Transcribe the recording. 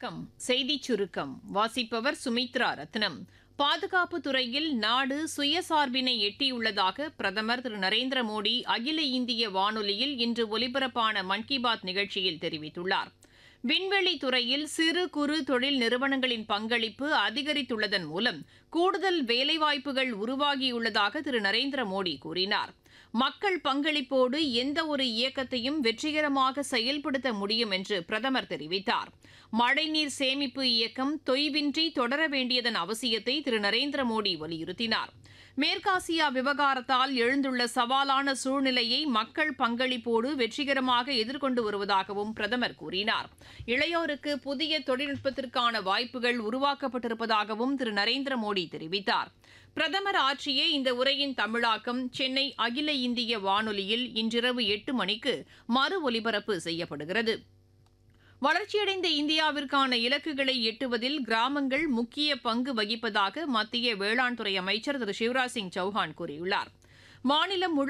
வணக்கம் செய்திச் சுருக்கம் வாசிப்பவர் சுமித்ரா ரத்னம் பாதுகாப்பு துறையில் நாடு சுயசார்பினை எட்டியுள்ளதாக பிரதமர் திரு நரேந்திர மோடி அகில இந்திய வானொலியில் இன்று ஒலிபரப்பான மன் கி பாத் நிகழ்ச்சியில் தெரிவித்துள்ளார் விண்வெளி துறையில் சிறு குறு தொழில் நிறுவனங்களின் பங்களிப்பு அதிகரித்துள்ளதன் மூலம் கூடுதல் வேலைவாய்ப்புகள் உருவாகியுள்ளதாக திரு நரேந்திர மோடி கூறினார் மக்கள் பங்களிப்போடு எந்த ஒரு இயக்கத்தையும் வெற்றிகரமாக செயல்படுத்த முடியும் என்று பிரதமர் தெரிவித்தார் மழைநீர் சேமிப்பு இயக்கம் தொய்வின்றி தொடர வேண்டியதன் அவசியத்தை திரு நரேந்திர மோடி வலியுறுத்தினார் மேற்காசியா விவகாரத்தால் எழுந்துள்ள சவாலான சூழ்நிலையை மக்கள் பங்களிப்போடு வெற்றிகரமாக எதிர்கொண்டு வருவதாகவும் பிரதமர் கூறினார் இளையோருக்கு புதிய தொழில்நுட்பத்திற்கான வாய்ப்புகள் உருவாக்கப்பட்டிருப்பதாகவும் திரு நரேந்திர மோடி தெரிவித்தார் பிரதமர் ஆற்றிய இந்த உரையின் தமிழாக்கம் சென்னை அகில இந்திய வானொலியில் இன்றிரவு எட்டு மணிக்கு மறு ஒலிபரப்பு செய்யப்படுகிறது வளர்ச்சியடைந்த இந்தியாவிற்கான இலக்குகளை எட்டுவதில் கிராமங்கள் முக்கிய பங்கு வகிப்பதாக மத்திய வேளாண் துறை அமைச்சர் திரு சிவராஜ் சிங் சௌஹான் கூறியுள்ளார் மாநிலம் முழு